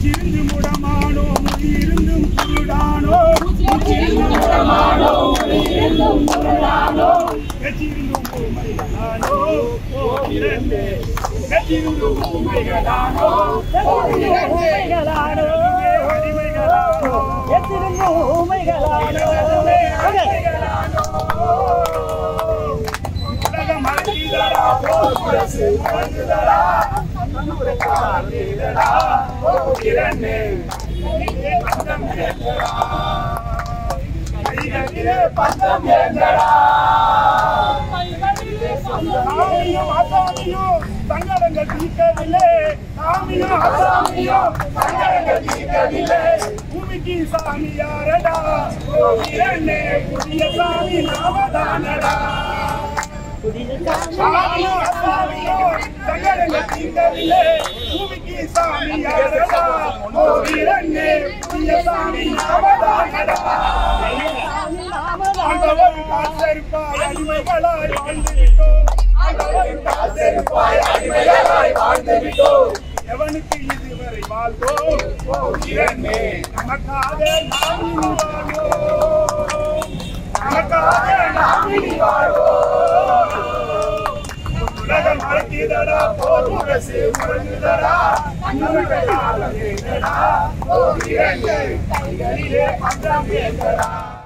மூச்சிருந்து முடமானோ இருந்தும் குருடானோ மூச்சிருந்து முடமானோ இருந்தும் குருடானோ கச்சிருந்தும் பூமைகளானோ ஓ இரண்டு கச்சிருந்தும் பூமைகளானோ ஓ இரண்டு அடிமைகளானோ உலகம் அழிதடா போர் முரசு முழங்குதடா கண்ணுரைக்கார் நீதடா ஓ இரண்டு கையிலே பந்தம் ஏந்தடா கைகளிலே பந்தம் ஏந்தடா சாமியும் அசாமியும் சங்கடங்கள் தீர்க்கவில்லை சாமியும் அசாமியும் சங்கடங்கள் தீர்க்கவில்லை பூமிக்கு சாமி யாரடா ஓ இரண்டு புதிய சாமி நாமதானடா சாமியும் அசாமியும் சங்கடங்கள் தீர்க்கவில்லை பூமிக்கு சாமி யாரடா ஓ இரண்டு புதிய சாமி நாமதானடா ஆண்டவர் காத்திருப்பாய் அடிமைகளாய் வாழ்ந்துவிட்டோம் ஆண்டவர் காத்திருப்பாய் அடிமைகளாய் வாழ்ந்துவிட்டோம் எவனுக்கு இதுவரை வாழ்ந்தோம் போகிறனே நமக்காக நாம் இனி வாழ்வோம் நமக்காக நாம் இனி வாழ்வோம் உலகம் அழைக்கிறடா போர் முரசு முழங்குதடா அண்ணனுடைய காலம் ஏதடா போகிறனே கைகளிலே பந்தம் ஏதடா